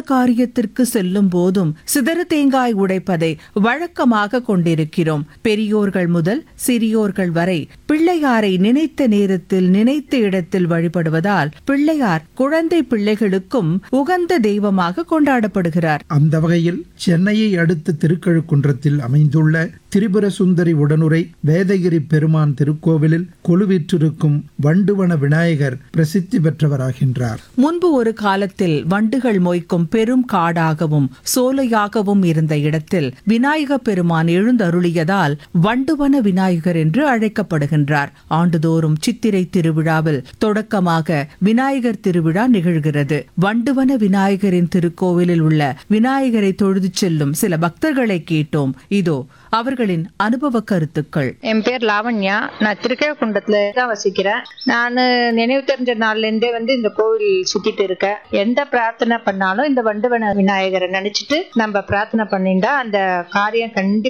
காரியத்திற்கு செல்லும் போதும் சிதறு தேங்காய் உடைப்பதை வழக்கமாக கொண்டிருக்கிறோம் பெரியோர்கள் முதல் சிறியோர்கள் வரை பிள்ளையாரை நினைத்த நேரத்தில் நினைத்த இடத்தில் வழிபடுவதால் பிள்ளையார் குழந்தை பிள்ளைகளுக்கும் உகந்த தெய்வமாக கொண்டாடப்படுகிறார் அந்த வகையில் சென்னையை அடுத்த திருக்கழுக்குன்றத்தில் அமைந்துள்ள திரிபுர சுந்தரி உடனுரை வேதகிரி பெருமான் திருக்கோவிலில் கொலுவிற்றிருக்கும் வண்டுவன விநாயகர் பிரசித்தி பெற்றவராகின்றார் முன்பு ஒரு காலத்தில் வண்டுகள் மொய்க்கும் பெரும் காடாகவும் சோலையாகவும் இருந்த இடத்தில் விநாயக பெருமான் எழுந்தருளியதால் வண்டுவன விநாயகர் என்று அழைக்கப்படுகின்றார் ஆண்டுதோறும் சித்திரை திருவிழாவில் தொடக்கமாக விநாயகர் திருவிழா நிகழ்கிறது வண்டுவன விநாயகரின் திருக்கோவிலில் உள்ள விநாயகரை தொழுது செல்லும் சில பக்தர்களை கேட்டோம் இதோ அவர்களின் அனுபவ கருத்துக்கள் என் பேர் லாவண்யா நான் திருக்கேகுண்டத்துல தான் வசிக்கிறேன் நான் நினைவு தெரிஞ்ச நாள்ல இருந்தே வந்து இந்த கோவில் சுத்திட்டு இருக்கேன் எந்த பிரார்த்தனை பண்ணாலும் இந்த வண்டுவன விநாயகரை நினைச்சிட்டு நம்ம பிரார்த்தனை பண்ணிட்டா அந்த காரியம் கண்டிப்பா